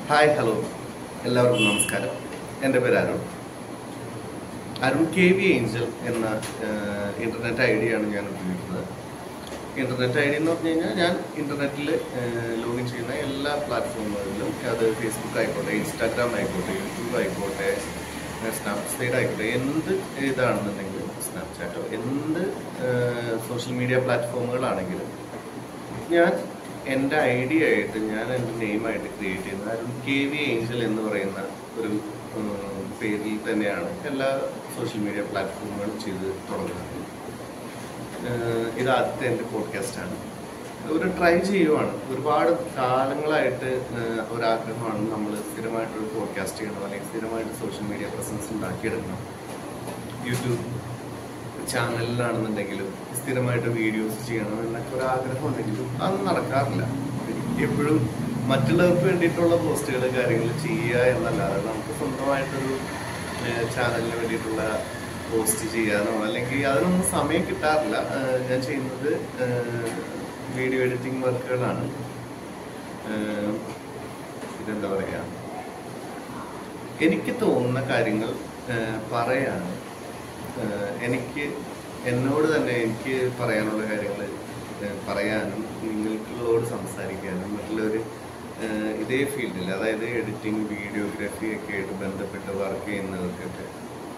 Hi hello എല്ലാവർക്കും നമസ്കാരം എൻ്റെ പേര് Arun Arun K V Angel എന്ന ഇൻ്റർനെറ്റ് ഐ ഡിയാണ് ഞാൻ ഉപയോഗിക്കുന്നത് ഇൻ്റർനെറ്റ് ഐ ഡി എന്ന് പറഞ്ഞു കഴിഞ്ഞാൽ ഞാൻ ഇൻ്റർനെറ്റിൽ ലോഗിൻ ചെയ്യുന്ന എല്ലാ പ്ലാറ്റ്ഫോമുകളിലും അത് ഫേസ്ബുക്ക് ആയിക്കോട്ടെ ഇൻസ്റ്റാഗ്രാം ആയിക്കോട്ടെ യൂട്യൂബ് ആയിക്കോട്ടെ സ്നാപ്ചാറ്റ് ആയിക്കോട്ടെ എന്ത് ഇതാണെന്നുണ്ടെങ്കിലും സ്നാപ്ചാറ്റോ എന്ത് സോഷ്യൽ മീഡിയ പ്ലാറ്റ്ഫോമുകളാണെങ്കിലും ഞാൻ എൻ്റെ ഐഡിയ ആയിട്ട് ഞാൻ എൻ്റെ നെയിമായിട്ട് ക്രിയേറ്റ് ചെയ്യുന്നത് അരുൺ കെ വി ഏഞ്ചൽ എന്ന് പറയുന്ന ഒരു ഉം, പേരിൽ തന്നെയാണ് എല്ലാ സോഷ്യൽ മീഡിയ പ്ലാറ്റ്ഫോമുകളും ചെയ്ത് തുടങ്ങുന്നത് ഏഹ് ഇത് ആദ്യത്തെ എൻ്റെ പോഡ്കാസ്റ്റാണ് ഒരു ട്രൈ ചെയ്യുവാണ് ഒരുപാട് കാലങ്ങളായിട്ട് ഏഹ് ഒരാഗ്രഹമാണ് നമ്മൾ സ്ഥിരമായിട്ടൊരു പോഡ്കാസ്റ്റ് ചെയ്യണം അല്ലെങ്കിൽ സ്ഥിരമായിട്ട് സോഷ്യൽ മീഡിയ പ്രസൻസ് ഉണ്ടാക്കിയെടുക്കണം യൂട്യൂബ് ചാനലിലാണെന്നുണ്ടെങ്കിലും സ്ഥിരമായിട്ട് വീഡിയോസ് ചെയ്യണം എന്നൊക്കെ ഒരു ആഗ്രഹം ഉണ്ടെങ്കിലും അത് നടക്കാറില്ല എപ്പോഴും മറ്റുള്ളവർക്ക് വേണ്ടിയിട്ടുള്ള പോസ്റ്റുകൾ കാര്യങ്ങൾ ചെയ്യുക എന്നല്ലാതെ നമുക്ക് സ്വന്തമായിട്ടൊരു ചാനലിന് വേണ്ടിയിട്ടുള്ള പോസ്റ്റ് ചെയ്യാനോ അല്ലെങ്കിൽ അതിനൊന്നും സമയം കിട്ടാറില്ല ഏഹ് ഞാൻ ചെയ്യുന്നത് വീഡിയോ എഡിറ്റിംഗ് വർക്കുകളാണ് ഏഹ് ഇതെന്താ പറയുക എനിക്ക് തോന്നുന്ന കാര്യങ്ങൾ ഏഹ് പറയാൻ ഏഹ് എനിക്ക് എന്നോട് തന്നെ എനിക്ക് പറയാനുള്ള കാര്യങ്ങൾ പറയാനും നിങ്ങൾക്കുള്ളതോട് സംസാരിക്കാനും മറ്റുള്ളവർ ഏഹ് ഇതേ ഫീൽഡിൽ അതായത് എഡിറ്റിംഗ് വീഡിയോഗ്രാഫി ഒക്കെ ആയിട്ട് ബന്ധപ്പെട്ട് വർക്ക് ചെയ്യുന്നവർക്കൊക്കെ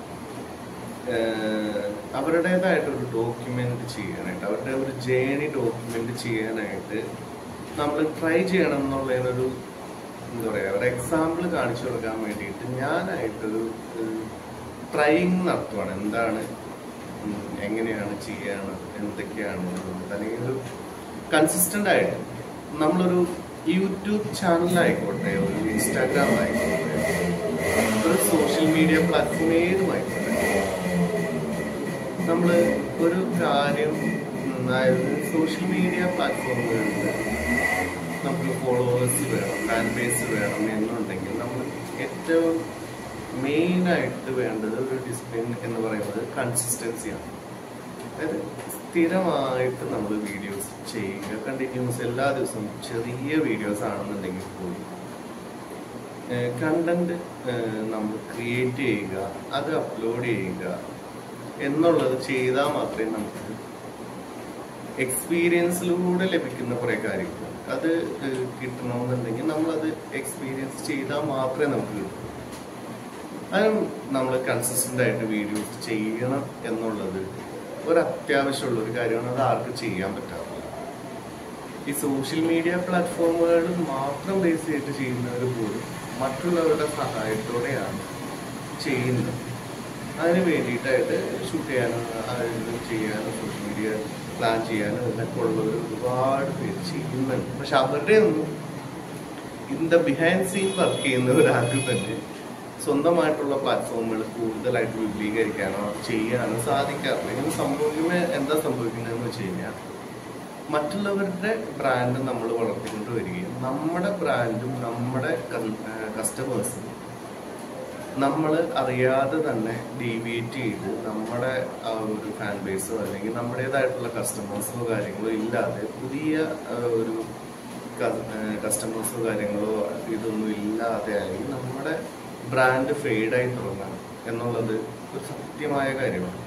ഏഹ് അവരുടേതായിട്ടൊരു ഡോക്യുമെന്റ് ചെയ്യാനായിട്ട് അവരുടെ ഒരു ജേണി ഡോക്യുമെന്റ് ചെയ്യാനായിട്ട് നമ്മൾ ട്രൈ ചെയ്യണം എന്നുള്ളതിനൊരു എന്താ പറയുക ഒരു എക്സാമ്പിൾ കാണിച്ചു കൊടുക്കാൻ വേണ്ടിയിട്ട് ഞാനായിട്ടൊരു ട്രൈയിങ് നടത്തുവാണ് എന്താണ് ഉം, എങ്ങനെയാണ് ചെയ്യാണ് എന്തൊക്കെയാണ് എന്നുള്ളത്. അല്ലെങ്കിൽ ഒരു കൺസിസ്റ്റന്റ് ആയിട്ട് നമ്മളൊരു യൂട്യൂബ് ചാനലായിക്കോട്ടെ ഒരു ഇൻസ്റ്റാഗ്രാം ആയിക്കോട്ടെ ഒരു സോഷ്യൽ മീഡിയ പ്ലാറ്റ്ഫോം ഏതുമായിക്കോട്ടെ നമ്മൾ ഒരു കാര്യം ഉം, അതായത് സോഷ്യൽ മീഡിയ പ്ലാറ്റ്ഫോമുകളിൽ നമുക്ക് ഫോളോവേഴ്സ് വേണം ഫാൻ ബേസ് വേണം എന്നുണ്ടെങ്കിൽ നമ്മൾ ഏറ്റവും മെയിൻ ആയിട്ട് വേണ്ടത് ഒരു ഡിസിപ്ലിൻ എന്ന് പറയുന്നത് കൺസിസ്റ്റൻസിയാണ് അതായത് സ്ഥിരമായിട്ട് നമ്മൾ വീഡിയോസ് ചെയ്യുക കണ്ടിന്യൂസ് എല്ലാ ദിവസവും ചെറിയ വീഡിയോസ് ആണെന്നുണ്ടെങ്കിൽ പോലും കണ്ടന്റ് നമ്മൾ ക്രിയേറ്റ് ചെയ്യുക അത് അപ്ലോഡ് ചെയ്യുക എന്നുള്ളത് ചെയ്താൽ മാത്രമേ നമുക്ക് എക്സ്പീരിയൻസിലൂടെ ലഭിക്കുന്ന കുറെ കാര്യങ്ങൾ അത് ഏഹ് കിട്ടണമെന്നുണ്ടെങ്കിൽ നമ്മളത് എക്സ്പീരിയൻസ് ചെയ്താൽ മാത്രമേ നമുക്ക് കിട്ടൂ അത് നമ്മൾ കൺസിസ്റ്റന്റ് ആയിട്ട് വീഡിയോസ് ചെയ്യണം എന്നുള്ളത് ഒരു അത്യാവശ്യമുള്ള ഒരു കാര്യമാണ് അത് ആർക്കും ചെയ്യാൻ പറ്റാറില്ല ഈ സോഷ്യൽ മീഡിയ പ്ലാറ്റ്ഫോമുകൾ മാത്രം ബേസ് ചെയ്തിട്ട് ചെയ്യുന്നവർ പോലും മറ്റുള്ളവരുടെ സഹായത്തോടെയാണ് ചെയ്യുന്നത് അതിന് വേണ്ടിയിട്ടായിട്ട് ഷൂട്ട് ചെയ്യാനും അത് ചെയ്യാനും സോഷ്യൽ മീഡിയ പ്ലാൻ ചെയ്യാനും ഇതൊക്കെ ഉള്ളവർ ഒരുപാട് പേര് ചെയ്യുന്നുണ്ട് പക്ഷെ അവരുടെ ഒന്നും in the behind scene work ചെയ്യുന്ന ഒരാൾക്ക് തന്നെ സ്വന്തമായിട്ടുള്ള പ്ലാറ്റ്ഫോമുകൾ കൂടുതലായിട്ട് വിപുലീകരിക്കാനോ ചെയ്യാനോ സാധിക്കാറില്ല ഇങ്ങനെ സംഭവിക്കുമ്പോൾ എന്താ സംഭവിക്കുന്നതെന്ന് വെച്ച് കഴിഞ്ഞാൽ മറ്റുള്ളവരുടെ ബ്രാൻഡ് നമ്മൾ വളർത്തിക്കൊണ്ട് വരികയും നമ്മുടെ ബ്രാൻഡും നമ്മുടെ കസ്റ്റമേഴ്സും നമ്മൾ അറിയാതെ തന്നെ ഡീവിയേറ്റ് ചെയ്ത് നമ്മുടെ ആ ഒരു ഫാൻ ബേസോ അല്ലെങ്കിൽ നമ്മുടേതായിട്ടുള്ള കസ്റ്റമേഴ്സോ കാര്യങ്ങളോ ഇല്ലാതെ പുതിയ ആ, ഒരു കസ്റ്റമേഴ്സോ കാര്യങ്ങളോ ഇതൊന്നും ഇല്ലാതെ ആയി നമ്മുടെ ബ്രാൻഡ് ഫെയ്ഡായി തുടങ്ങാം എന്നുള്ളത് ഒരു സത്യമായ കാര്യമാണ്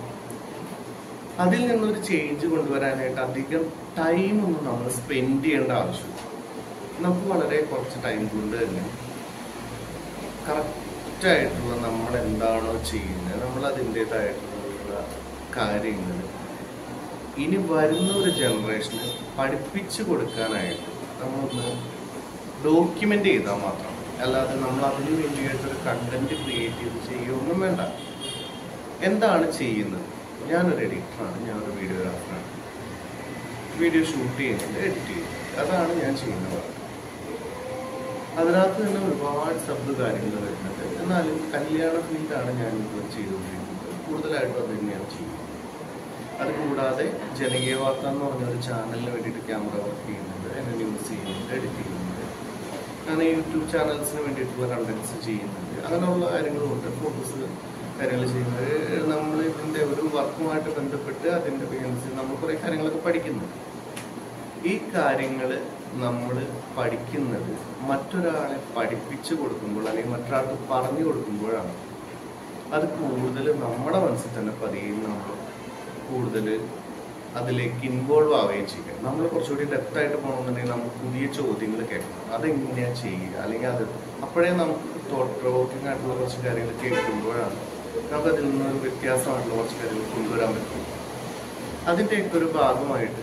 അതിൽ നിന്നൊരു ചേഞ്ച് കൊണ്ടുവരാനായിട്ട് അധികം ടൈം ഒന്നും നമ്മൾ സ്പെൻഡ് ചെയ്യേണ്ട ആവശ്യമില്ല നമുക്ക് വളരെ കുറച്ച് ടൈം കൊണ്ട് തന്നെ കറക്റ്റായിട്ടുള്ള നമ്മൾ എന്താണോ ചെയ്യുന്നത് നമ്മൾ അതിൻ്റെതായിട്ടുള്ള കാര്യങ്ങൾ ഇനി വരുന്ന ഒരു ജനറേഷന് പഠിപ്പിച്ചു കൊടുക്കാനായിട്ട് നമ്മളൊന്ന് ഡോക്യുമെന്റ് ചെയ്താൽ മാത്രം അല്ലാതെ നമ്മൾ അതിന് വേണ്ടിയിട്ടൊരു കണ്ടന്റ് ക്രിയേറ്റ് ചെയ്ത് ചെയ്യുകയൊന്നും വേണ്ട എന്താണ് ചെയ്യുന്നത് ഞാനൊരു എഡിറ്ററാണ് ഞാനൊരു വീഡിയോഗ്രാഫറാണ് വീഡിയോ ഷൂട്ട് ചെയ്യുന്നുണ്ട് എഡിറ്റ് ചെയ്യുന്നുണ്ട് അതാണ് ഞാൻ ചെയ്യുന്നത് അതിനകത്ത് തന്നെ ഒരുപാട് ശബ്ദ കാര്യങ്ങൾ വരുന്നുണ്ട് എന്നാലും കല്യാണ ഫീൽഡാണ് ഞാൻ ഇപ്പോൾ ചെയ്തുകൊണ്ടിരിക്കുന്നത് കൂടുതലായിട്ടും അത് തന്നെയാണ് ചെയ്യുന്നത് അത് കൂടാതെ ജനകീയ വാർത്ത എന്ന് പറഞ്ഞ ഒരു ചാനലിന് വേണ്ടിയിട്ട് ക്യാമറ വർക്ക് ചെയ്യുന്നുണ്ട് എന്നെ ന്യൂസ് ചെയ്യുന്നുണ്ട് എഡിറ്റ് ചെയ്യുന്നുണ്ട് അങ്ങനെ യൂട്യൂബ് ചാനൽസിന് വേണ്ടിയിട്ടുള്ള കണ്ടന്റ്സ് ചെയ്യുന്നുണ്ട് അങ്ങനെയുള്ള കാര്യങ്ങളുണ്ട് ഫോട്ടോസ് കാര്യങ്ങൾ ചെയ്യുന്നത് നമ്മൾ ഇതിൻ്റെ ഒരു വർക്കുമായിട്ട് ബന്ധപ്പെട്ട് അതിൻ്റെ ബിസിനസ് നമ്മൾ കുറേ കാര്യങ്ങളൊക്കെ പഠിക്കുന്നുണ്ട് ഈ കാര്യങ്ങൾ നമ്മൾ പഠിക്കുന്നത് മറ്റൊരാളെ പഠിപ്പിച്ചു കൊടുക്കുമ്പോൾ അല്ലെങ്കിൽ മറ്റൊരാൾക്ക് പറഞ്ഞു കൊടുക്കുമ്പോഴാണ് അത് കൂടുതൽ നമ്മുടെ മനസ്സിൽ തന്നെ പതിയും നമ്മൾ കൂടുതൽ അതിലേക്ക് ഇൻവോൾവ് ആവുകയും ചെയ്യുക നമ്മൾ കുറച്ചുകൂടി ഡെപ്ത് ആയിട്ട് പോകണമെന്നുണ്ടെങ്കിൽ നമുക്ക് പുതിയ ചോദ്യങ്ങൾ കേൾക്കണം അതെങ്ങനെയാ ചെയ്യുക അല്ലെങ്കിൽ അത് അപ്പോഴേ നമുക്ക് തോട്ട് പ്രൊവോക്കിംഗ് ആയിട്ടുള്ള കുറച്ച് കാര്യങ്ങൾ കേൾക്കുമ്പോഴാണ് നമുക്ക് അതിൽ നിന്നൊരു വ്യത്യാസമായിട്ടുള്ള കുറച്ച് കാര്യങ്ങൾ കൊണ്ടുവരാൻ പറ്റും അതിൻ്റെയൊക്കെ ഒരു ഭാഗമായിട്ട്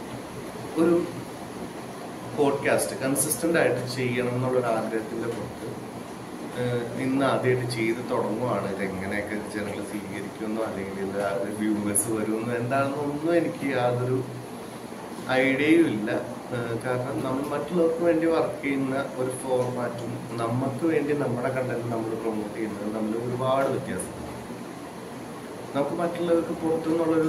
ഒരു പോഡ്കാസ്റ്റ് കൺസിസ്റ്റന്റ് ആയിട്ട് ചെയ്യണം എന്നുള്ളൊരു ആഗ്രഹത്തിന്റെ പുറത്ത് ഏഹ് ഇന്ന് ആദ്യമായിട്ട് ചെയ്ത് തുടങ്ങുവാണ് ഇത് എങ്ങനെയൊക്കെ ജനങ്ങൾ സ്വീകരിക്കുമെന്നോ അല്ലെങ്കിൽ ഇത് വ്യൂവേഴ്സ് വരുമെന്നോ എന്താണെന്നൊന്നും എനിക്ക് യാതൊരു ഐഡിയയും ഇല്ല ഏഹ് കാരണം നമ്മൾ മറ്റുള്ളവർക്ക് വേണ്ടി വർക്ക് ചെയ്യുന്ന ഒരു ഫോർമാറ്റും നമുക്ക് വേണ്ടി നമ്മുടെ കണ്ടന്റ് നമ്മൾ പ്രൊമോട്ട് ചെയ്യുന്നത് തമ്മിൽ ഒരുപാട് വ്യത്യാസം നമുക്ക് മറ്റുള്ളവർക്ക് പുറത്തുനിന്നുള്ളൊരു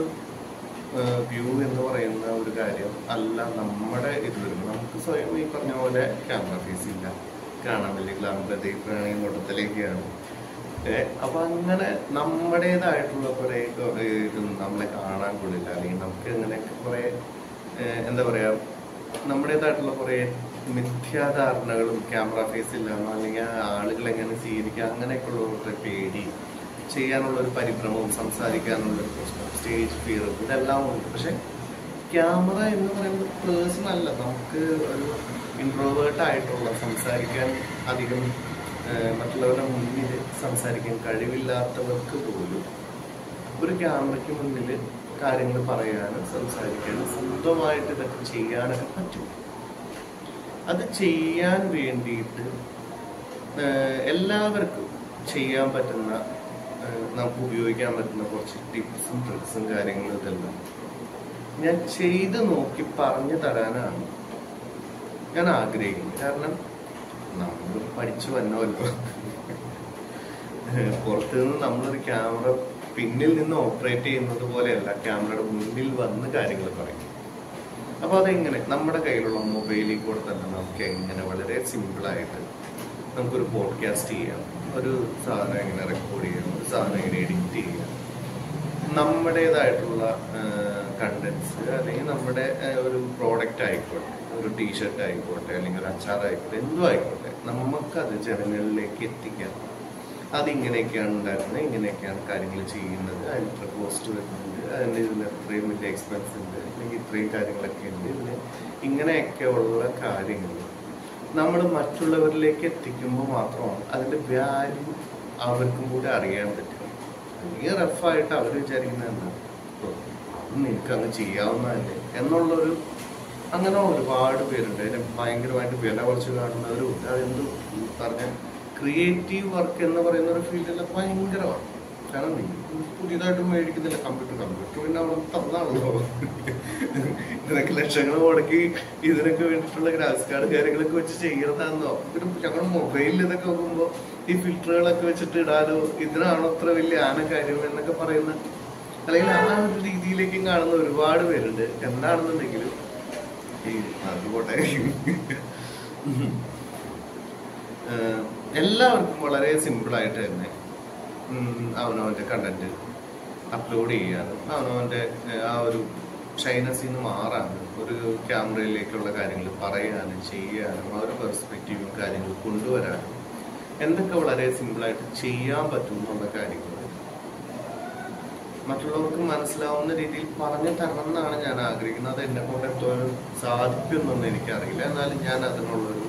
വ്യൂ എന്ന് പറയുന്ന ഒരു കാര്യം അല്ല നമ്മുടെ ഇത് വരുന്നത് നമുക്ക് സ്വയം ഈ പറഞ്ഞ പോലെ ക്യാമറ ഫേസ് ഇല്ല കാണാൻ വലിയ ഗ്ലാമ്പതേക്കാണെങ്കിൽ മുട്ടത്തിലേക്കാണ് ഏഹ് അപ്പൊ അങ്ങനെ നമ്മുടേതായിട്ടുള്ള കുറെ ഇത് നമ്മളെ കാണാൻ കൊള്ളില്ല അല്ലെങ്കിൽ നമുക്ക് അങ്ങനെയൊക്കെ കുറെ ഏഹ് എന്താ പറയാ നമ്മുടേതായിട്ടുള്ള കുറെ മിഥ്യാധാരണകളും ക്യാമറ ഫേസ് ഇല്ലാന്നോ അല്ലെങ്കിൽ ആ ആളുകൾ എങ്ങനെ സ്വീകരിക്കുക അങ്ങനെയൊക്കെയുള്ള കുറേ പേടി ചെയ്യാനുള്ള ഒരു പരിഭ്രമവും സംസാരിക്കാനുള്ള ഒരു പ്രശ്നം സ്റ്റേജ് ഫിയർ ഇതെല്ലാം ഉണ്ട് പക്ഷെ ക്യാമറ എന്ന് പറയുന്നത് പേഴ്സൺ അല്ല നമുക്ക് ഒരു ഇൻട്രോവേർട്ട് ആയിട്ടുള്ള സംസാരിക്കാൻ അധികം ഏഹ്, മറ്റുള്ളവരുടെ മുന്നിൽ സംസാരിക്കാൻ കഴിവില്ലാത്തവർക്ക് പോലും ഒരു ക്യാമറയ്ക്ക് മുന്നിൽ കാര്യങ്ങൾ പറയാനും സംസാരിക്കാനും സ്വന്തമായിട്ട് ഇതൊക്കെ ചെയ്യാനൊക്കെ പറ്റും അത് ചെയ്യാൻ വേണ്ടിയിട്ട് ഏഹ്, എല്ലാവർക്കും ചെയ്യാൻ പറ്റുന്ന ഏഹ്, നമുക്ക് ഉപയോഗിക്കാൻ പറ്റുന്ന കുറച്ച് ടിപ്സും ട്രിക്സും കാര്യങ്ങളും ഇതെല്ലാം ഞാൻ ചെയ്ത് നോക്കി പറഞ്ഞു തരാനാണ് ഞാൻ ആഗ്രഹിക്കുന്നത് കാരണം നമ്മൾ പഠിച്ചു വന്നല്ലോ പുറത്തു നിന്ന് നമ്മളൊരു ക്യാമറ പിന്നിൽ നിന്ന് ഓപ്പറേറ്റ് ചെയ്യുന്നത് പോലെയല്ല ക്യാമറയുടെ മുന്നിൽ വന്ന് കാര്യങ്ങൾ പറയും അപ്പൊ അതെങ്ങനെ നമ്മുടെ കയ്യിലുള്ള മൊബൈലിൽ കൂടെ തന്നെ നമുക്ക് എങ്ങനെ വളരെ സിമ്പിളായിട്ട് നമുക്കൊരു പോഡ്കാസ്റ്റ് ചെയ്യാം ഒരു സാധനം എങ്ങനെ റെക്കോർഡ് ചെയ്യാം ഒരു സാധനം എങ്ങനെ എഡിറ്റ് ചെയ്യാം നമ്മുടേതായിട്ടുള്ള കണ്ടന്റ്സ് അല്ലെങ്കിൽ നമ്മുടെ ആ, ഒരു പ്രോഡക്റ്റ് ആയിക്കോട്ടെ ഒരു ടീഷർട്ട് ആയിക്കോട്ടെ അല്ലെങ്കിൽ ഒരു അച്ചാർ ആയിക്കോട്ടെ എന്തും ആയിക്കോട്ടെ നമുക്കത് ജനങ്ങളിലേക്ക് എത്തിക്കാം അതിങ്ങനെയൊക്കെയാണ് ഉണ്ടാക്കുന്നത് ഇങ്ങനെയൊക്കെയാണ് കാര്യങ്ങൾ ചെയ്യുന്നത് അതിന് ഇത്ര കോസ്റ്റ് വരുന്നുണ്ട് അതിന് ഇതിന് ഇത്രയും വലിയ എക്സ്പെൻസ് ഉണ്ട് അല്ലെങ്കിൽ ഇത്രയും കാര്യങ്ങളൊക്കെ ഉണ്ട് ഇതിന് ഇങ്ങനെയൊക്കെ ഉള്ള കാര്യങ്ങൾ നമ്മൾ മറ്റുള്ളവരിലേക്ക് എത്തിക്കുമ്പോൾ മാത്രമാണ് അതിന്റെ വാല്യൂ അവർക്കും കൂടെ അറിയാൻ പറ്റും അല്ലെങ്കിൽ റഫായിട്ട് അവർ വിചാരിക്കുന്നത് എന്താ "ഓ, ഇത് നിനക്ക് അങ്ങ് ചെയ്യാവുന്നതല്ലേ എന്നുള്ളൊരു അങ്ങനെ ഒരുപാട് പേരുണ്ട് അതിനെ ഭയങ്കരമായിട്ട് വില കുറച്ച് കാണുന്നവരും ഉണ്ട് അതെന്ത് പറഞ്ഞ ക്രിയേറ്റീവ് വർക്ക് എന്ന് പറയുന്ന ഒരു ഫീൽഡിൽ ഭയങ്കരമാണ് കാരണം നീ പുതിയതായിട്ട് മേടിക്കുന്നില്ല കമ്പ്യൂട്ടർ കമ്പ്യൂട്ടർ പിന്നെ അവിടെ തന്നാണല്ലോ ഇതിനൊക്കെ ലക്ഷങ്ങൾ മുടക്കി ഇതിനൊക്കെ വേണ്ടിയിട്ടുള്ള ഗ്രാഫിക്സ് കാർഡ് കാര്യങ്ങളൊക്കെ വെച്ച് ചെയ്യണതാണെന്നോ പിന്നെ ഞങ്ങളുടെ മൊബൈലിൽ ഇതൊക്കെ നോക്കുമ്പോൾ ഈ ഫിൽറ്ററുകളൊക്കെ വെച്ചിട്ട് ഇടാലോ ഇതിനാണോ അത്ര വലിയ ആന കാര്യം എന്നൊക്കെ പറയുന്ന അല്ലെങ്കിൽ ആ ഒരു രീതിയിലേക്കും കാണുന്ന ഒരുപാട് പേരുണ്ട് എന്താണെന്നുണ്ടെങ്കിലും ഈ അതുപോട്ടെ ഏഹ് എല്ലാവർക്കും വളരെ സിമ്പിളായിട്ട് തന്നെ ഉം, അവനവന്റെ കണ്ടന്റ് അപ്ലോഡ് ചെയ്യാനും അവനവന്റെ ഏഹ്, ആ ഒരു ഷൈനസിൽ നിന്ന് മാറാനും ഒരു ക്യാമറയിലേക്കുള്ള കാര്യങ്ങൾ പറയാനും ചെയ്യാനും ആ ഒരു പെർസ്പെക്റ്റീവും കാര്യങ്ങൾ കൊണ്ടുവരാനും എന്തൊക്കെ വളരെ സിമ്പിളായിട്ട് ചെയ്യാൻ പറ്റും എന്നുള്ള കാര്യങ്ങൾ മറ്റുള്ളവർക്ക് മനസ്സിലാവുന്ന രീതിയിൽ പറഞ്ഞു തരണം എന്നാണ് ഞാൻ ആഗ്രഹിക്കുന്നത് അത് എന്നെ കൊണ്ട് എത്തോളം സാധിക്കുമെന്നൊന്നും എനിക്കറിയില്ല എന്നാലും ഞാൻ അതിനുള്ളൊരു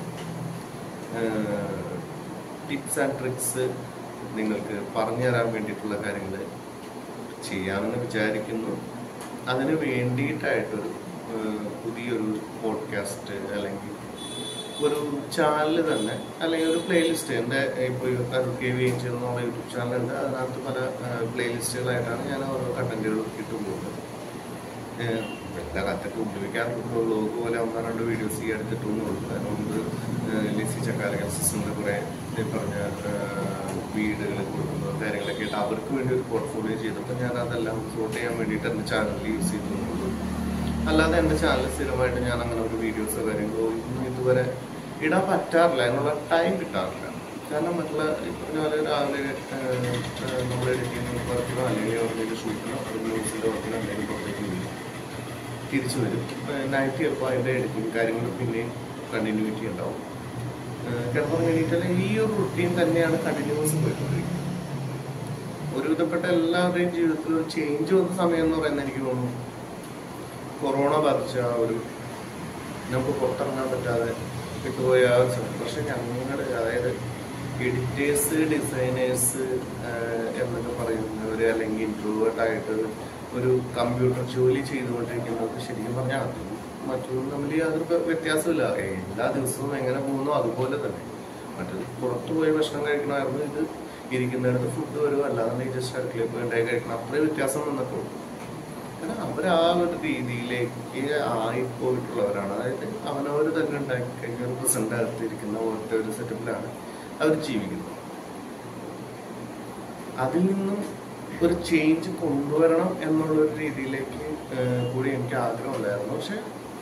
ടിപ്സ് ആൻഡ് ട്രിക്സ് നിങ്ങൾക്ക് പറഞ്ഞു തരാൻ വേണ്ടിയിട്ടുള്ള കാര്യങ്ങൾ ചെയ്യാമെന്ന് വിചാരിക്കുന്നു അതിന് വേണ്ടിയിട്ടായിട്ടൊരു ഏഹ്, പുതിയൊരു പോഡ്കാസ്റ്റ് അല്ലെങ്കിൽ ഒരു ചാനൽ തന്നെ അല്ലെങ്കിൽ ഒരു പ്ലേലിസ്റ്റ് എൻ്റെ ഇപ്പോൾ അരുൾ കെ വി എഞ്ച് എന്നുള്ള യൂട്യൂബ് ചാനലുണ്ട് അതിനകത്ത് പല പ്ലേലിസ്റ്റുകളായിട്ടാണ് ഞാൻ ഓരോ കണ്ടന്റുകൾ ഇട്ടുപോകുന്നത് എല്ലാ കാലത്തൊക്കെ ഉപയോഗിക്കാറുള്ളൂ ലോഗ് പോലെ ഒന്നോ രണ്ട് വീഡിയോസ് ഈ എടുത്തിട്ടൊന്നുള്ളൂ അതിന് മുമ്പ് ഏഹ്, ലിസി ചക്കാലകൻ സിസ്റ്ററിൻ്റെ കുറേ ഈ പറഞ്ഞ വീടുകൾ കൊടുക്കുന്ന കാര്യങ്ങളൊക്കെ ആയിട്ട് അവർക്ക് വേണ്ടി ഒരു പോർട്ട്ഫോളിയോ ചെയ്തപ്പോൾ ഞാൻ അതെല്ലാം സോർട്ട് ചെയ്യാൻ വേണ്ടിയിട്ട് എൻ്റെ ചാനലിൽ യൂസ് ചെയ്തിട്ടുള്ളൂ അല്ലാതെ എൻ്റെ ചാനൽ സ്ഥിരമായിട്ട് ഞാൻ അങ്ങനെ ഒരു വീഡിയോസോ കാര്യങ്ങളോ ഒന്നും ഇതുവരെ ഇടാൻ പറ്റാറില്ല അതിനുള്ള ടൈം കിട്ടാറില്ല കാരണം മറ്റുള്ള ഈ പറഞ്ഞ പോലെ രാവിലെ നമ്മൾ എഡിറ്റ് ചെയ്യുന്ന വർക്കിനോ അല്ലെങ്കിൽ എന്തെങ്കിലും ഷൂട്ടിനോ അല്ലെങ്കിൽ ന്യൂസിൻ്റെ വർക്കിനോ എന്തെങ്കിലും പുറത്തേക്ക് വരും തിരിച്ചു വരും നൈറ്റ് ചിലപ്പോൾ അതിൻ്റെ എഡിറ്റിംഗ് കാര്യങ്ങൾ പിന്നെയും കണ്ടിന്യൂറ്റി ഉണ്ടാവും കിടന്നുറങ്ങി എണീറ്റാൽ ഈ ഒരു റുട്ടീൻ തന്നെയാണ് കണ്ടിന്യൂസ് പോയിക്കൊണ്ടിരിക്കുന്നത് ഒരുവിധപ്പെട്ട എല്ലാവരുടെയും ജീവിതത്തിൽ ഒരു ചേഞ്ച് വന്ന സമയം എന്ന് പറയുന്നത് എനിക്ക് തോന്നുന്നു കൊറോണ ബാധിച്ച ആ ഒരു നമുക്ക് പുറത്തിറങ്ങാൻ പറ്റാതെ വിട്ടുപോയ ആ ഒരു സമയം പക്ഷെ ഞങ്ങൾ അതായത് എഡിറ്റേഴ്സ് ഡിസൈനേഴ്സ് എന്നൊക്കെ പറയുന്നവർ അല്ലെങ്കിൽ ഇൻട്രോവേർട്ട് ആയിട്ട് ഒരു കമ്പ്യൂട്ടർ ജോലി ചെയ്തുകൊണ്ടിരിക്കുന്നവർക്ക് ശരിക്കും പറഞ്ഞാൽ അത് മറ്റൊന്നും തമ്മിൽ യാതൊരു വ്യ- വ്യത്യാസമില്ല എല്ലാ ദിവസവും എങ്ങനെ പോകുന്നു അതുപോലെ തന്നെ മറ്റത് പുറത്തു പോയി ഭക്ഷണം കഴിക്കണമായിരുന്നു ഇത് ഇരിക്കുന്നിടത്ത് ഫുഡ് വരും അല്ലാതെ ജസ്റ്റ് അടുക്കളയിൽ പോയി ഉണ്ടായി കഴിക്കണം അത്രയും വ്യത്യാസം വന്നപ്പോൾ കാരണം അവർ ആ ഒരു രീതിയിലേക്ക് ആയിപ്പോയിട്ടുള്ളവരാണ് അതായത് അവനവർ തന്നെ ഉണ്ടാക്കി കഴിഞ്ഞ ഒരു പ്രസന്റ് അകത്തിരിക്കുന്ന ഒറ്റ ഒരു സെറ്റപ്പിലാണ് അവർ ജീവിക്കുന്നത് അതിൽ നിന്നും ഒരു ചേഞ്ച് കൊണ്ടുവരണം എന്നുള്ള ഒരു രീതിയിലേക്ക് ഏഹ്, കൂടി എനിക്ക് ആഗ്രഹമുണ്ടായിരുന്നു പക്ഷെ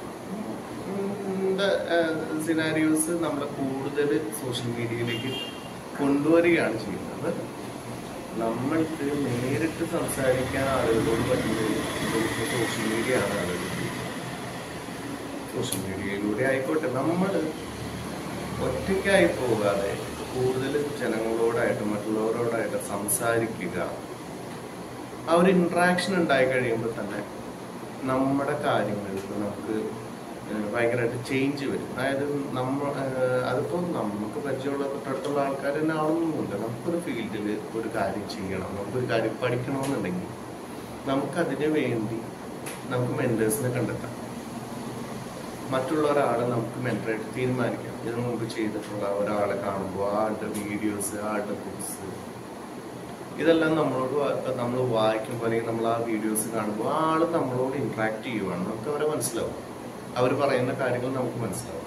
സിനാരിയോസ് നമ്മളെ കൂടുതൽ സോഷ്യൽ മീഡിയയിലേക്ക് കൊണ്ടുവരികയാണ് ചെയ്യുന്നത് നമ്മൾക്ക് നേരിട്ട് സംസാരിക്കാൻ ആളുകളോട് പറ്റുന്നത് സോഷ്യൽ മീഡിയ ആണ് ആളുകൾ സോഷ്യൽ മീഡിയയിലൂടെ ആയിക്കോട്ടെ നമ്മൾ ഒറ്റയ്ക്കായി പോകാതെ കൂടുതൽ ജനങ്ങളോടായിട്ട് മറ്റുള്ളവരോടായിട്ട് സംസാരിക്കുക ആ ഒരു ഇൻട്രാക്ഷൻ ഉണ്ടായി കഴിയുമ്പോൾ തന്നെ നമ്മുടെ കാര്യങ്ങളിൽ നമുക്ക് ഏഹ് ഭയങ്കരമായിട്ട് ചേഞ്ച് വരും അതായത് നമ്മ ഏഹ് അതിപ്പോൾ നമുക്ക് പരിചയമുള്ള തൊട്ടടുത്തുള്ള ആൾക്കാർ തന്നെ ആളൊന്നുമില്ല നമുക്കൊരു ഫീൽഡിൽ ഒരു കാര്യം ചെയ്യണം നമുക്കൊരു കാര്യം പഠിക്കണമെന്നുണ്ടെങ്കിൽ നമുക്കതിന് വേണ്ടി നമുക്ക് മെൻറ്റേഴ്സിനെ കണ്ടെത്താം മറ്റുള്ള ഒരാളെ നമുക്ക് മെൻറ്ററായിട്ട് തീരുമാനിക്കാം ഇതിനു മുമ്പ് ചെയ്തിട്ടുള്ള ഒരാളെ കാണുമ്പോൾ ആളുടെ വീഡിയോസ് ആളുടെ ബുക്സ് ഇതെല്ലാം നമ്മളോട് നമ്മൾ വായിക്കുമ്പോൾ അല്ലെങ്കിൽ നമ്മൾ ആ വീഡിയോസ് കാണുമ്പോൾ ആ ആള് നമ്മളോട് ഇന്ററാക്ട് ചെയ്യുവാണ് നമുക്ക് അവരെ മനസ്സിലാവും അവർ പറയുന്ന കാര്യങ്ങൾ നമുക്ക് മനസ്സിലാവും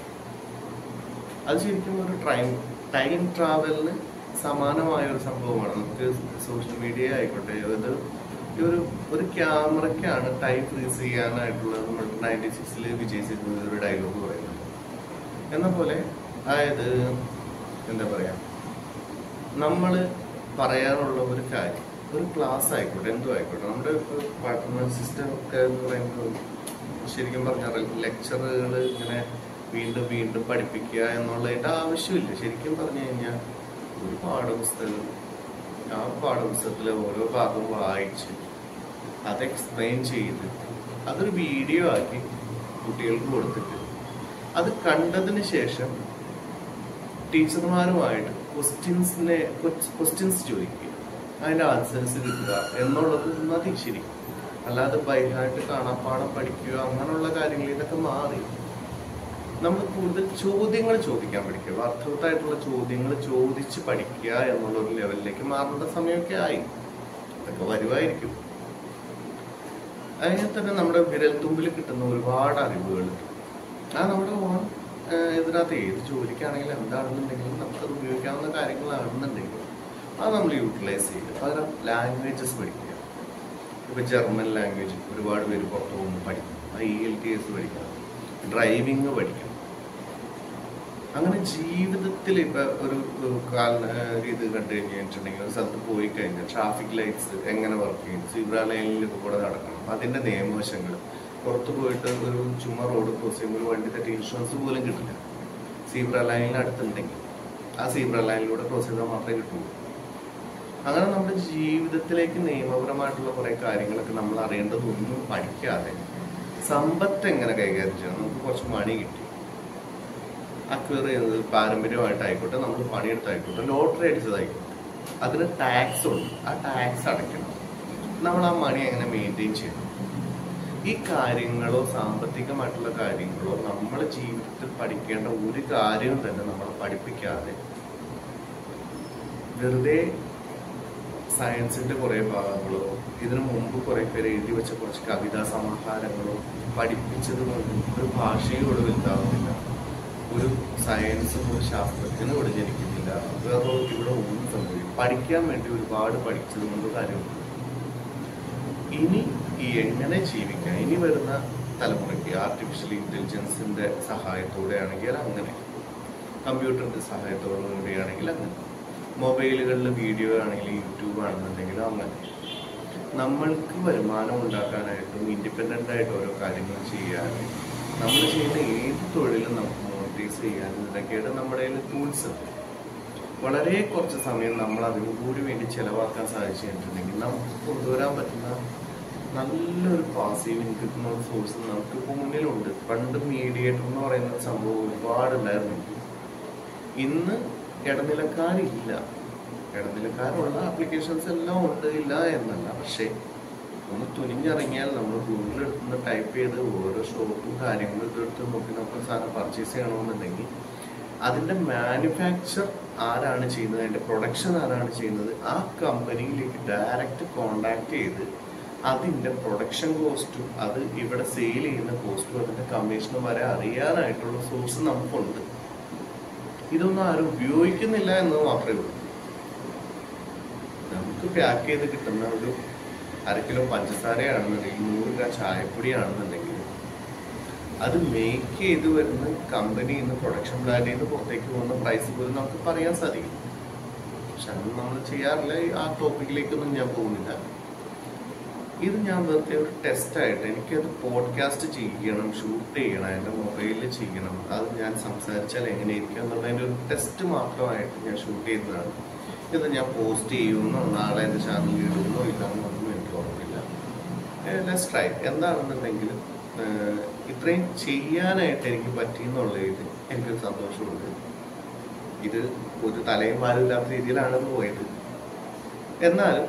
അത് ശരിക്കും ഒരു ടൈം ടൈം ട്രാവലിന് സമാനമായ ഒരു സംഭവമാണ് നമുക്ക് സോഷ്യൽ മീഡിയ ആയിക്കോട്ടെ ഇത് ഈ ഒരു ഒരു ക്യാമറയ്ക്കാണ് ടൈം ഫ്രീസ് ചെയ്യാനായിട്ടുള്ളത് നമ്മൾ നയൻറ്റി സിക്സിൽ വിജയ് സേതുപതി ഒരു ഡയലോഗ് പറയുന്നത് എന്ന പോലെ അതായത് എന്താ പറയാ നമ്മൾ പറയാനുള്ള ഒരു കാര്യം ഒരു ക്ലാസ് ആയിക്കോട്ടെ എന്തോ ആയിക്കോട്ടെ നമ്മുടെ പാർട്ട്ണർ സിസ്റ്റം ഒക്കെ എന്ന് പറയുന്നത് ശരിക്കും പറഞ്ഞാൽ ലെക്ചറുകൾ ഇങ്ങനെ വീണ്ടും വീണ്ടും പഠിപ്പിക്കുക എന്നുള്ളതിന്റെ ആവശ്യമില്ല ശരിക്കും പറഞ്ഞു കഴിഞ്ഞാൽ ഒരു പാഠപുസ്തകം ആ പാഠപുസ്തകത്തിലെ ഓരോ ഭാഗം വായിച്ച് അത് എക്സ്പ്ലെയിൻ ചെയ്ത് അതൊരു വീഡിയോ ആക്കി കുട്ടികൾക്ക് കൊടുത്തിട്ട് അത് കണ്ടതിന് ശേഷം ടീച്ചർമാരുമായിട്ട് ക്വസ്റ്റ്യൻസിനെ ക്വസ്റ്റ്യൻസ് ചോദിക്കുക അതിന്റെ ആൻസേഴ്സ് കിട്ടുക എന്നുള്ളത് മതി ശരി അല്ലാതെ ബൈഹായിട്ട് കാണാപ്പാടം പഠിക്കുക അങ്ങനെയുള്ള കാര്യങ്ങൾ ഇതൊക്കെ മാറി നമ്മൾ കൂടുതൽ ചോദ്യങ്ങൾ ചോദിക്കാൻ പഠിക്കുക അർത്ഥവത്തായിട്ടുള്ള ചോദ്യങ്ങൾ ചോദിച്ച് പഠിക്കുക എന്നുള്ള ഒരു ലെവലിലേക്ക് മാറേണ്ട സമയമൊക്കെ ആയി അതൊക്കെ വരുമായിരിക്കും അതിനെ തന്നെ നമ്മുടെ വിരൽത്തുമ്പിൽ കിട്ടുന്ന ഒരുപാട് അറിവുകൾ ആ നമ്മുടെ ഓൺ ഏഹ് ഇതിനകത്ത് ഏത് ജോലിക്കാണെങ്കിലും എന്താണെന്നുണ്ടെങ്കിലും നമുക്കത് ഉപയോഗിക്കാവുന്ന കാര്യങ്ങളാണെന്നുണ്ടെങ്കിൽ അത് നമ്മൾ യൂട്ടിലൈസ് ചെയ്യുക പകരം ലാംഗ്വേജസ് പഠിക്കുക ഇപ്പൊ ജർമ്മൻ ലാംഗ്വേജ് ഒരുപാട് പേര് പുറത്തു പോകുമ്പോൾ പഠിക്കും ഐ എൽ ടി എസ് പഠിക്കണം ഡ്രൈവിംഗ് പഠിക്കണം അങ്ങനെ ജീവിതത്തിൽ ഇപ്പൊ ഒരു ഒരു കാല ഇത് കണ്ടു കഴിഞ്ഞിട്ടുണ്ടെങ്കിൽ ഒരു സ്ഥലത്ത് പോയി കഴിഞ്ഞാൽ ട്രാഫിക് ലൈറ്റ്സ് എങ്ങനെ വർക്ക് ചെയ്യും സീബ്ര ലൈനിൽ കൂടെ നടക്കണം അതിന്റെ നിയമവശങ്ങൾ പുറത്ത് പോയിട്ട് ഒരു ചുമ്മാ റോഡ് ക്രോസ് ചെയ്യുമ്പോൾ ഒരു വണ്ടി തട്ടി ഇൻഷുറൻസ് പോലും കിട്ടില്ല സീബ്ര ലൈനിൽ അടുത്തുണ്ടെങ്കിൽ ആ സീബ്ര ലൈനിലൂടെ ക്രോസ് ചെയ്താൽ മാത്രമേ കിട്ടുള്ളൂ അങ്ങനെ നമ്മുടെ ജീവിതത്തിലേക്ക് നിയമപരമായിട്ടുള്ള കുറെ കാര്യങ്ങളൊക്കെ നമ്മൾ അറിയേണ്ടതൊന്നും പഠിക്കാതെ സമ്പത്ത് എങ്ങനെ കൈകാര്യം ചെയ്യണം നമുക്ക് കുറച്ച് മണി കിട്ടി അക്വയർ ചെയ്യുന്നത് പാരമ്പര്യമായിട്ടായിക്കോട്ടെ നമ്മൾ പണിയെടുത്തായിക്കോട്ടെ ലോട്ടറി അടിച്ചതായിക്കോട്ടെ അതിന് ടാക്സ് ഉണ്ട് ആ ടാക്സ് അടയ്ക്കണം നമ്മൾ ആ മണി എങ്ങനെ മെയിൻറ്റെയിൻ ചെയ്യണം ഈ കാര്യങ്ങളോ സാമ്പത്തികമായിട്ടുള്ള കാര്യങ്ങളോ നമ്മുടെ ജീവിതത്തിൽ പഠിക്കേണ്ട ഒരു കാര്യവും തന്നെ നമ്മളെ പഠിപ്പിക്കാതെ വെറുതെ സയൻസിന്റെ കുറെ ഭാഗങ്ങളോ ഇതിനു മുമ്പ് കുറെ പേര് എഴുതി വെച്ച കുറച്ച് കവിതാ സമാഹാരങ്ങളോ പഠിപ്പിച്ചത് കൊണ്ട് ഒരു ഭാഷയോട് വലുതാവുന്നില്ല ഒരു സയൻസും ഒരു ശാസ്ത്രത്തിനും ഇവിടെ ജനിക്കുന്നില്ല വേറെ ഇവിടെ ഒന്നും സംഭവിക്കും പഠിക്കാൻ വേണ്ടി ഒരുപാട് പഠിച്ചത് കൊണ്ട് കാര്യമുണ്ട് ഇനി ഈ എങ്ങനെ ജീവിക്കാം ഇനി വരുന്ന തലമുറയ്ക്ക് ആർട്ടിഫിഷ്യൽ ഇന്റലിജൻസിന്റെ സഹായത്തോടെ ആണെങ്കിൽ അങ്ങനെ കമ്പ്യൂട്ടറിന്റെ സഹായത്തോടു കൂടിയാണെങ്കിൽ അങ്ങനെ മൊബൈലുകളിൽ വീഡിയോ ആണെങ്കിൽ യൂട്യൂബ് ആണെന്നുണ്ടെങ്കിലും അങ്ങനെ നമ്മൾക്ക് വരുമാനം ഉണ്ടാക്കാനായിട്ടും ഇൻഡിപെൻഡൻ്റ് ആയിട്ട് ഓരോ കാര്യങ്ങൾ ചെയ്യാനും നമ്മൾ ചെയ്യുന്ന ഏത് തൊഴിലും നമുക്ക് മോണിറ്റൈസ് ചെയ്യാനും ഇതൊക്കെയാണ് നമ്മുടെ കയ്യിൽ ടൂൾസ് വളരെ കുറച്ച് സമയം നമ്മൾ അതിനു കൂടി വേണ്ടി ചെലവാക്കാൻ സാധിച്ചു കഴിഞ്ഞിട്ടുണ്ടെങ്കിൽ നമുക്ക് കൊണ്ടുവരാൻ പറ്റുന്ന നല്ലൊരു പാസീവ് ഇൻകം സോഴ്സ് നമുക്ക് ഇപ്പോൾ മുന്നിലുണ്ട് പണ്ട് മീഡിയേറ്റർ എന്ന് പറയുന്ന ഒരു സംഭവം ഒരുപാടുണ്ടായിരുന്നു ഇന്ന് ഇടനിലക്കാരില്ല ഇടനിലക്കാരുള്ള ആപ്ലിക്കേഷൻസ് എല്ലാം ഉണ്ട് ഇല്ല എന്നല്ല പക്ഷേ ഒന്ന് തുനിഞ്ഞിറങ്ങിയാൽ നമ്മൾ ഗൂഗിളിൽ എടുത്തുനിന്ന് ടൈപ്പ് ചെയ്ത് ഓരോ ഷോപ്പും കാര്യങ്ങളും ഇതെടുത്ത് നോക്കി നമുക്ക് സാധനം പർച്ചേസ് ചെയ്യണമെന്നുണ്ടെങ്കിൽ അതിന്റെ മാനുഫാക്ചർ ആരാണ് ചെയ്യുന്നത് അതിന്റെ പ്രൊഡക്ഷൻ ആരാണ് ചെയ്യുന്നത് ആ കമ്പനിയിലേക്ക് ഡയറക്റ്റ് കോണ്ടാക്ട് ചെയ്ത് അതിന്റെ പ്രൊഡക്ഷൻ കോസ്റ്റും അത് ഇവിടെ സെയിൽ ചെയ്യുന്ന കോസ്റ്റും അതിന്റെ കമ്മീഷനും വരെ അറിയാനായിട്ടുള്ള സോഴ്സ് നമുക്കുണ്ട് ഇതൊന്നും ആരും ഉപയോഗിക്കുന്നില്ല എന്നത് മാത്രമേ ഉള്ളൂ നമുക്ക് പാക്ക് ചെയ്ത് കിട്ടുന്ന ഒരു അര കിലോ പഞ്ചസാരയാണെന്നുണ്ടെങ്കിൽ നൂറ് ഗ്രാം ചായപ്പൊടിയാണെന്നുണ്ടെങ്കിൽ അത് മേക്ക് ചെയ്ത് വരുന്ന കമ്പനിയിൽ നിന്ന് പ്രൊഡക്ഷൻ പ്ലാന്റിൽ നിന്ന് പുറത്തേക്ക് പോകുന്ന പ്രൈസ് പോലും നമുക്ക് പറയാൻ സാധിക്കും പക്ഷെ അതൊന്നും നമ്മൾ ചെയ്യാറില്ല ആ ടോപ്പിക്കിലേക്കൊന്നും ഞാൻ പോകുന്നില്ല ഇത് ഞാൻ വെറുതെ ഒരു ടെസ്റ്റായിട്ട് എനിക്കത് പോഡ്കാസ്റ്റ് ചെയ്യണം ഷൂട്ട് ചെയ്യണം എൻ്റെ മൊബൈലിൽ ചെയ്യണം അത് ഞാൻ സംസാരിച്ചാൽ എങ്ങനെയിരിക്കും എന്നുള്ളതിൻ്റെ ഒരു ടെസ്റ്റ് മാത്രമായിട്ട് ഞാൻ ഷൂട്ട് ചെയ്തതാണ് ഇത് ഞാൻ പോസ്റ്റ് ചെയ്യുമെന്നോ നാളെ എൻ്റെ ചാനലിൽ ഇടുമെന്നോ ഇല്ലെന്നൊന്നും എനിക്ക് ഉറപ്പില്ല ലെറ്റ്സ് ട്രൈ എന്താണെന്നുണ്ടെങ്കിലും ഏഹ്, ഇത്രയും ചെയ്യാനായിട്ട് എനിക്ക് പറ്റിയെന്നുള്ളതിൽ എനിക്കൊരു സന്തോഷമുണ്ട് ഇത് ഒരു തലയും വാലും ഇല്ലാത്ത രീതിയിലാണ് പോയത് എന്നാലും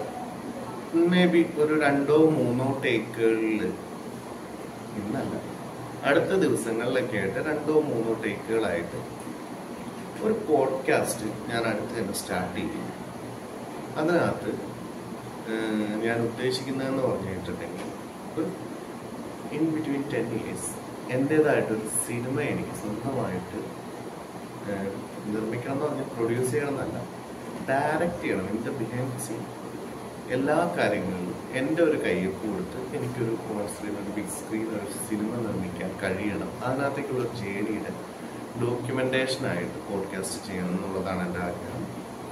മേ ബി ഒരു രണ്ടോ മൂന്നോ ടേക്കുകളിൽ ഇന്നല്ല അടുത്ത ദിവസങ്ങളിലൊക്കെ ആയിട്ട് രണ്ടോ മൂന്നോ ടേക്കുകളായിട്ട് ഒരു പോഡ്കാസ്റ്റ് ഞാൻ അടുത്ത് തന്നെ സ്റ്റാർട്ട് ചെയ്യും അതിനകത്ത് ഏഹ്, ഞാൻ ഉദ്ദേശിക്കുന്നതെന്ന് പറഞ്ഞിട്ടുണ്ടെങ്കിൽ ഒരു ഇൻ ബിറ്റ്വീൻ ടെൻ ഇയേഴ്സ് എൻ്റെതായിട്ടൊരു സിനിമ എനിക്ക് സ്വന്തമായിട്ട് ഏഹ്, നിർമ്മിക്കണം എന്ന് പറഞ്ഞ് പ്രൊഡ്യൂസ് ചെയ്യണം എന്നല്ല ഡയറക്റ്റ് ചെയ്യണം എൻ്റെ ബിഹൈൻഡ് സീൻ എല്ലാ കാര്യങ്ങളിലും എൻ്റെ ഒരു കയ്യൊപ്പ് കൊടുത്ത് എനിക്കൊരു സ്മോൾ സ്ക്രീൻ ഒരു ബിഗ് സ്ക്രീൻ ഒരു സിനിമ നിർമ്മിക്കാൻ കഴിയണം അതിനകത്തേക്കുള്ള ഒരു ജേണിയുടെ ഡോക്യുമെന്റേഷൻ ആയിട്ട് പോഡ്കാസ്റ്റ് ചെയ്യണം എന്നുള്ളതാണ് എൻ്റെ ആഗ്രഹം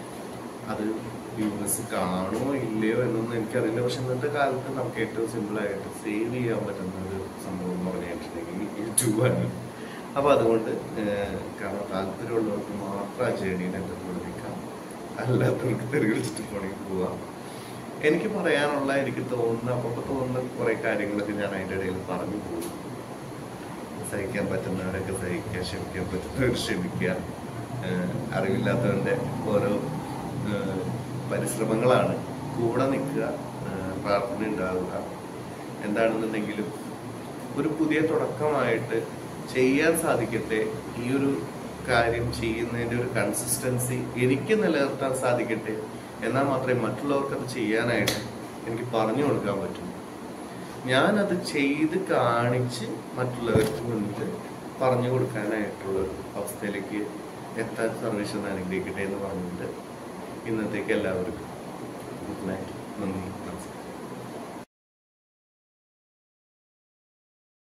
അത് വ്യൂവേഴ്സ് കാണണോ ഇല്ലയോ എന്നൊന്നും എനിക്കറിയില്ല പക്ഷെ ഇന്നത്തെ കാലത്ത് നമുക്ക് ഏറ്റവും സിമ്പിളായിട്ട് സേവ് ചെയ്യാൻ പറ്റുന്ന ഒരു സംഭവം എന്ന് പറഞ്ഞിട്ടുണ്ടെങ്കിൽ യൂട്യൂബാണ് അപ്പോൾ അതുകൊണ്ട് ഏഹ്, കാരണം താല്പര്യമുള്ളവർക്ക് മാത്രം ആ ജേണിയിൽ എൻ്റെ കൂടെ നിൽക്കാം അല്ലാത്തവർക്ക് തെറിവിളിച്ചിട്ട് പോണെങ്കിൽ പോവാം എനിക്ക് പറയാനുള്ള എനിക്ക് തോന്നുന്ന അപ്പോൾ തോന്നുന്ന കുറേ കാര്യങ്ങളൊക്കെ ഞാൻ അതിൻ്റെ ഇടയിൽ പറഞ്ഞു പോകും സഹിക്കാൻ പറ്റുന്നവരൊക്കെ സഹിക്കുക ക്ഷമിക്കാൻ പറ്റുന്നവർ ക്ഷമിക്കുക ഏഹ് അറിവില്ലാത്തവന്റെ ഓരോ ഏഹ് പരിശ്രമങ്ങളാണ് കൂടെ നിൽക്കുക ഏഹ് പ്രാർത്ഥന ഉണ്ടാവുക എന്താണെന്നുണ്ടെങ്കിലും ഒരു പുതിയ തുടക്കമായിട്ട് ചെയ്യാൻ സാധിക്കട്ടെ ഈ ഒരു കാര്യം ചെയ്യുന്നതിന്റെ ഒരു കൺസിസ്റ്റൻസി എനിക്ക് നിലനിർത്താൻ സാധിക്കട്ടെ എന്നാൽ മാത്രമേ മറ്റുള്ളവർക്ക് അത് ചെയ്യാനായിട്ട് എനിക്ക് പറഞ്ഞു കൊടുക്കാൻ പറ്റൂ ഞാനത് ചെയ്ത് കാണിച്ച് മറ്റുള്ളവർക്ക് മുന്നിൽ പറഞ്ഞു കൊടുക്കാനായിട്ടുള്ള ഒരു അവസ്ഥയിലേക്ക് എത്താൻ സർവേശ്വരൻ അനുഗ്രഹിക്കട്ടെ എന്ന് പറഞ്ഞിട്ട് ഇന്നത്തേക്ക് എല്ലാവർക്കും ഗുഡ് നൈറ്റ് നന്ദി നമസ്കാരം